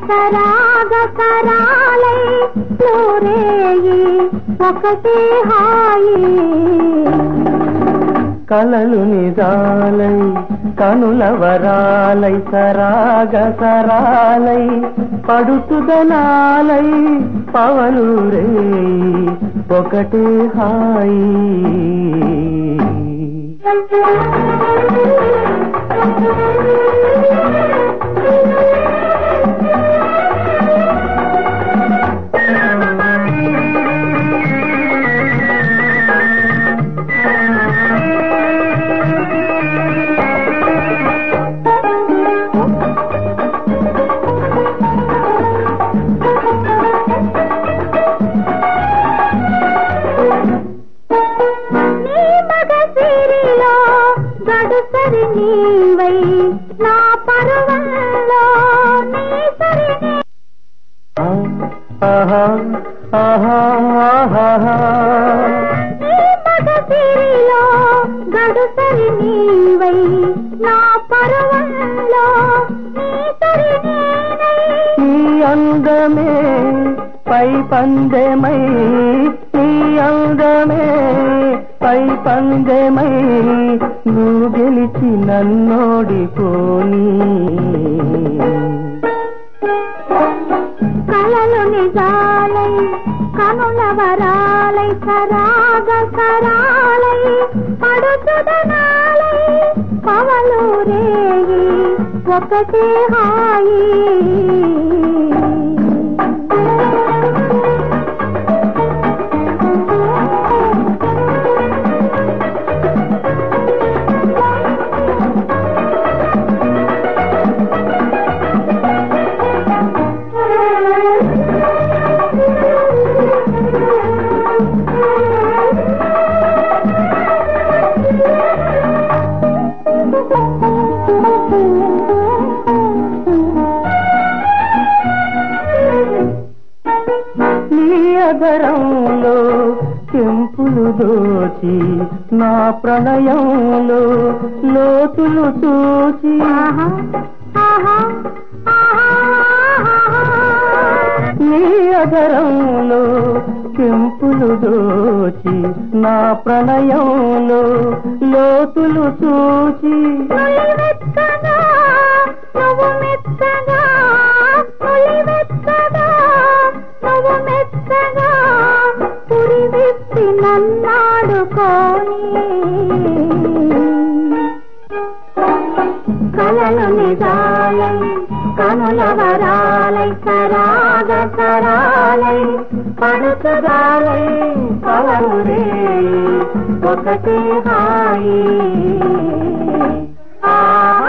సరాగ సరాలై నూరేయి ఒకటే హాయి కలలు నిజాలై కనుల వరాలై సరాగ సరాలై పడుతుదనాలై పవలు రే ఒకటే హాయి నీ మగ సిరిలో గడుసరి నీవై నా పరువల్లో నీ సరి నీ ఆహా ఆహా ఆహా నీ మగ సిరిలో గడుసరి నీవై నా పరువల్లో నీ సరి నేనై నీ అందమే పై పందెమై నీ అందమే పై పందెమై నువ్వు గెలిచి నన్నోడిపోని కలలు నిజాలై కనుల వరాలై సరాగ సరాలై పడుతుదనాలై పవలు రేగి ఒకటే హాయి నీ అగరంలో చెంపులు దోచి నా ప్రణయంలో లోతులు చూచి ఆహా ఆహా ఆహా నీ అగరంలో చెంపులు దోచి నా ప్రణయంలో లోతులు చూచి నులి మెత్తగా నువ్వు మెత్తగా నులి మెత్తగా నువ్వు మెత్తగా పురి విప్పి నన్నాడుకోని కలలు నిజాలై కనుల వరాలై సరాగ సరాలై పడుతురాలై పవరు రే ఒకటే హాయి ఆ